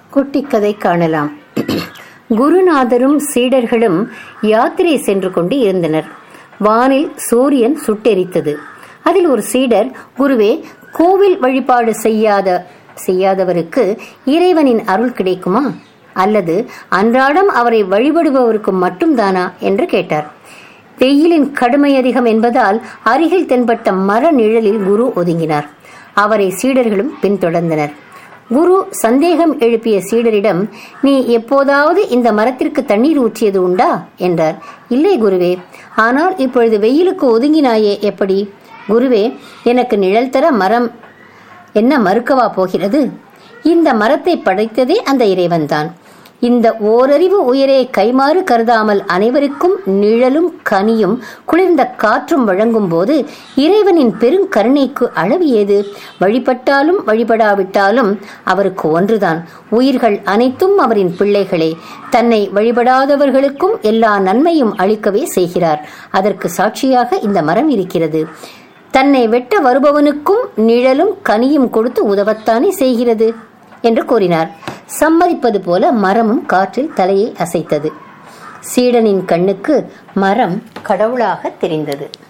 குட்டிக்கதை காணலாம் குருநாதரும் சீடர்களும் யாத்திரை சென்று கொண்டு இருந்தனர் வானில் சூரியன் சுட்டெரித்தது அதில் ஒரு சீடர் குருவே கோவில் வழிபாடு செய்யாத செய்யாதவருக்கு இறைவனின் அருள் கிடைக்குமா அல்லது அன்றாடம் அவரை வழிபடுபவருக்கு மட்டும்தானா என்று கேட்டார் வெயிலின் கடுமை அதிகம் என்பதால் அருகில் தென்பட்ட மர நிழலில் குரு ஒதுங்கினார் அவரை சீடர்களும் பின்தொடர்ந்தனர் குரு சந்தேகம் எழுப்பிய சீடரிடம் நீ எப்போதாவது இந்த மரத்திற்கு தண்ணீர் ஊற்றியது உண்டா என்றார் இல்லை குருவே ஆனால் இப்பொழுது வெயிலுக்கு ஒதுங்கினாயே எப்படி குருவே எனக்கு நிழல் தர மரம் என்ன மறுக்கவா போகிறது இந்த மரத்தை படைத்ததே அந்த இறைவன்தான் இந்த ஓரறிவு உயரே கைமாறு கருதாமல் அனைவருக்கும் நிழலும் கனியும் குளிர்ந்த காற்றும் வழங்கும் போது இறைவனின் பெருங்கருணைக்கு அளவு ஏது வழிபட்டாலும் வழிபடாவிட்டாலும் அவருக்கு ஒன்றுதான் உயிர்கள் அனைத்தும் அவரின் பிள்ளைகளே தன்னை வழிபடாதவர்களுக்கும் எல்லா நன்மையும் அளிக்கவே செய்கிறார் அதற்கு சாட்சியாக இந்த மரம் இருக்கிறது தன்னை வெட்ட வருபவனுக்கும் நிழலும் கனியும் கொடுத்து உதவத்தானே செய்கிறது என்று கூறினார் சம்மதிப்பது போல மரமும் காற்றில் தலையை அசைத்தது சீடனின் கண்ணுக்கு மரம் கடவுளாக தெரிந்தது